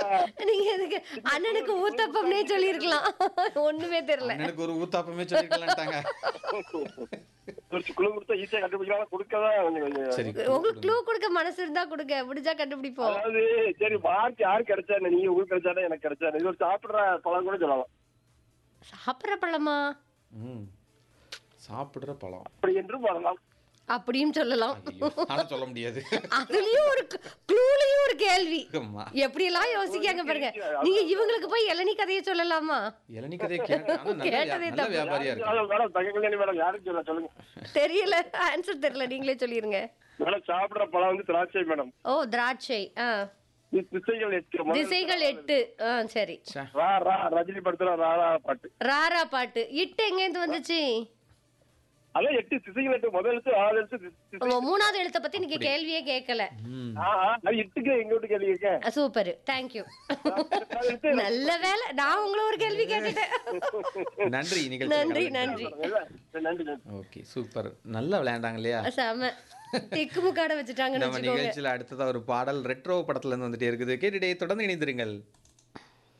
நீங்க எதுக்கு அண்ணனுக்கு ஊத்தப்பம்னே சொல்லியிருக்கலாம் ஒண்ணுமே தெரியல எனக்கு ஒரு ஊத்தாப்பமே சொல்லிக்கலான்ட்டாங்க ஒரு குழு கொடுத்தா ஈஸியா கண்டுபிடிக்கலாம் கொடுக்கதான் கொஞ்சம் கொஞ்சம் சரி உங்களுக்கு க்ளூ கொடுக்க மனசு இருந்தா கொடுங்க முடிஞ்சா கண்டுபிடிப்போம் அதாவது சரி மார்க் யாருக்கு கிடைச்சா என்ன, நீங்க உங்களுக்கு கிடைச்சானே எனக்கு கிடைச்சா இது ஒரு சாப்பிடுற பழம் கூட சொல்லலாம் சாப்பிட்ற பழமா ம் சாப்பிடுற பழம் அப்படி என்றும் வரலாம் அப்படியும் சொல்லலாம் ஐயோ ஆனா சொல்ல முடியாது அதுலயும் ஒரு க்ளூலயும் ஒரு கேள்வி அம்மா எப்படி எல்லாம் யோசிக்காங்க பாருங்க நீங்க இவங்களுக்கு போய் இளநீ கதையை சொல்லலாமா இளநீ கதையை கேட்டேன் ஆனா நல்ல கேட்டதே வியா- நல்ல தப்பு. வியாபாரியா இருக்கு மேடம் மேடம் தங்க கல்யாணி மேடம் யாருக்கு சொல்ல சொல்லுங்க தெரியல ஆன்சர் தெரியல நீங்களே சொல்லிருங்க மேடம் சாப்பிடுற பழம் வந்து திராட்சை மேடம் ஓ திராட்சை ஆ தி- திசைகள் எட்டு முதல்ல திசைகள் எட்டு ஆ சரி ச்சே. ரா ரா ரஜினி படத்துல ரா ரா பாட்டு ராரா பாட்டு இட்டு எங்கேருந்து வந்துச்சு அதான் எட்டு திசைகள் எட்டு முதல் எழுத்து ஆறு எழுத்து தி- திசை- ஓ, மூணாவது எழுத்த பத்தி நீங்க கேள்வியே கேட்கல ம் ஆ, ஆ, அது எட்டுக்கு எங்க வீட்டு கேள்வி கேட்க சூப்பர் தேங்க்யூ எழுத்து நல்ல வேலை நான் உங்களை ஒரு கேள்வி கேட்டுட்டேன் நன்றி நன்றி நிகழ்ச்சி நன்றி நன்றி நன்றி ஓகே சூப்பர் நல்லா விளையாண்டாங்க இல்லையா செம திக்கு முக்காட வச்சுட்டாங்கன்னு நம்ம வச்சுக்கோங்க நிகழ்ச்சியில அடுத்ததா ஒரு பாடல் ரெட்ரோ படத்துல இருந்து வந்துட்டே இருக்குது கேட்டுட்டே தொடர்ந்து இணைந்திருங்கள்